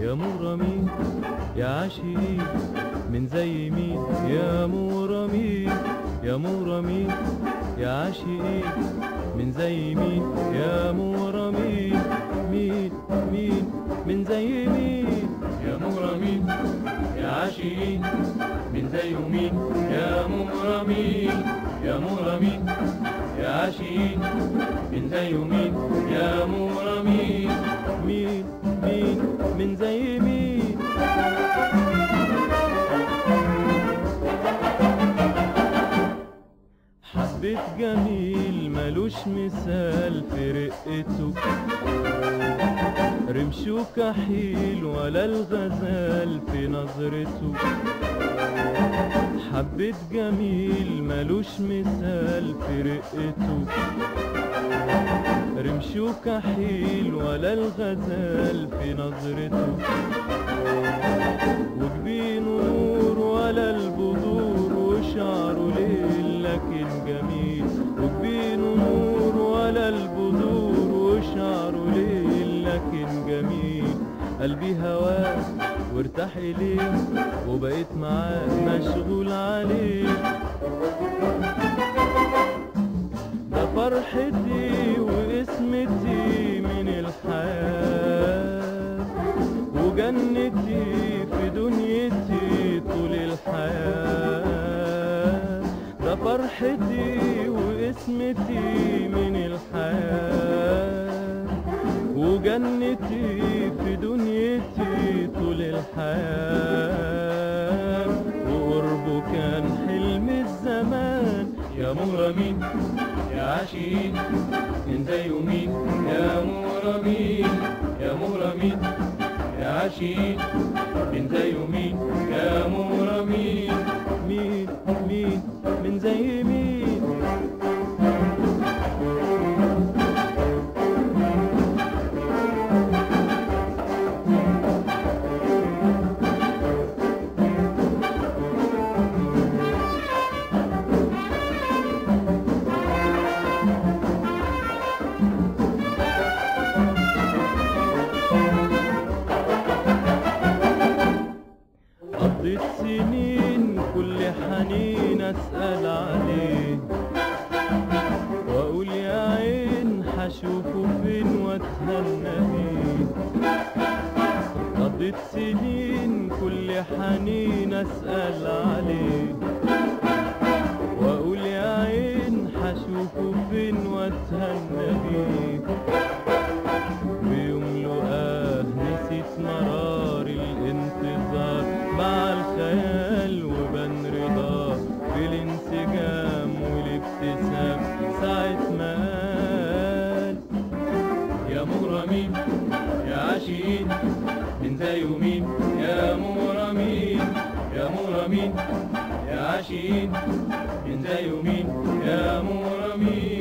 يا مغرمين يا عاشقين من زي مين يا مغرمين يا مغرمين يا عاشقين من زي مين يا مغرمين مين مين من زي مين يا مغرمين يا عاشقين من زي مين يا مغرمين يا مغرمين يا عاشقين من زي مين يا مغرمين مين مين من زي مين حبيت جميل ملوش مثال في رقته رمشه كحيل ولا الغزال في نظرته حبيت جميل ملوش مثال في رقته رمشه كحيل ولا الغزال في نظرته وجبينه نور ولا البذور وشعره ليل لكن جميل وجبينه نور ولا البذور وشعره ليل لكن جميل قلبي هواه وارتاح إليه وبقيت معاه مشغول عليه ده فرحتي واسمتي من الحياة وجنتي في دنيتي طول الحياة ده فرحتي واسمتي من الحياة وجنتي في دنيتي طول الحياة وقربه كان حلم الزمان يا مغرمين يا عاشقين من زي مين يا مغرمين يا مغرمين يا عاشقين من زي مين يا مغرمين مين مين من زي مين قضيت سنين كل حنين اسأل عليه واقول يا عين حشوفه فين واتهنى بيه قضيت سنين كل حنين اسأل عليه واقول يا عين حشوفه فين واتهنى بيه بيوم لقاه نسيت مرار الانتظار مع الخيال وبان رضاه في الانسجام والابتسام ساعة ما قال يا مغرمين يا عاشقين من زي مين يا مغرمين يا مغرمين يا عاشقين من زي مين يا مغرمين